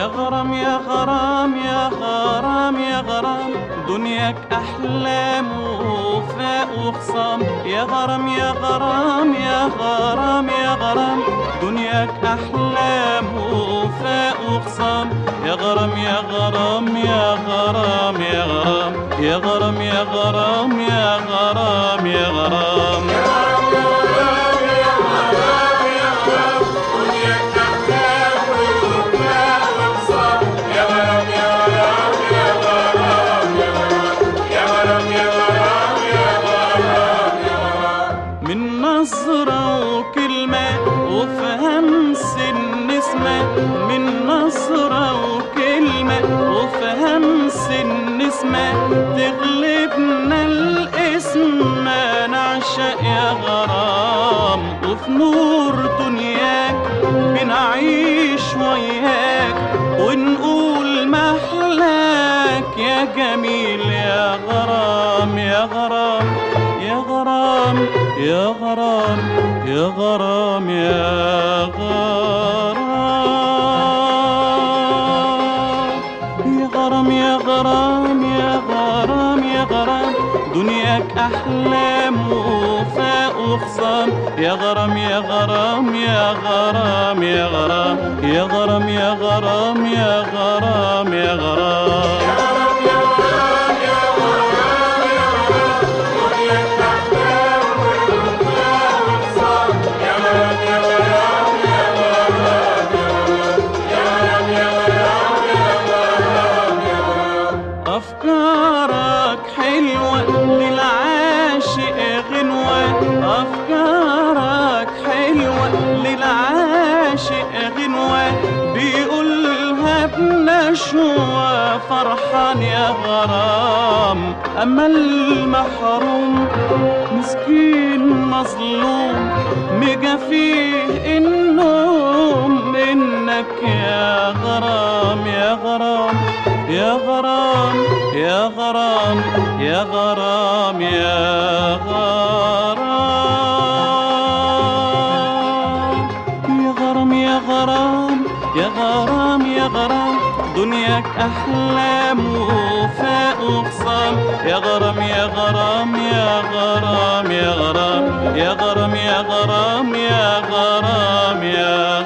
غرام يا غرام يا غرام يا غرام دنياك أحلام ووفاء وخصام يا غرام يا غرام يا غرام يا غرام دنياك أحلام ووفاء وخصام يا غرام يا غرام يا غرام يا غرام يا غرام يا غرام يا غرام يا غرام من نظرة وكلمة وفهم النسمة من نظرة وكلمة وفهم النسمة تغلبنا الاسم نعشق يا غرام وفي نور دنياك بنعيش وياك ونقول محلاك يا جميل يا غرام يا غرام يا غرام يا غرام يا غرام يا غرام يا غرام يا غرام يا غرام يا غرام دنياك أحلام ووفاء وخصام يا غرام يا غرام يا غرام يا غرام يا غرام يا غرام يا غرام يا غرام أفكارك حلوة للعاشق غنوة أفكارك حلوة للعاشق غنوة بيقولها بنشوة فرحان يا غرام أما المحروم مسكين مظلوم مجافيه النوم منك يا غرام يا غرام يا غرام يا غرام يا غرام يا غرام يا غرام يا غرام يا غرام يا غرام دنياك أحلام ووفاء وخصام يا غرام يا غرام يا غرام يا غرام يا غرام يا غرام يا غرام يا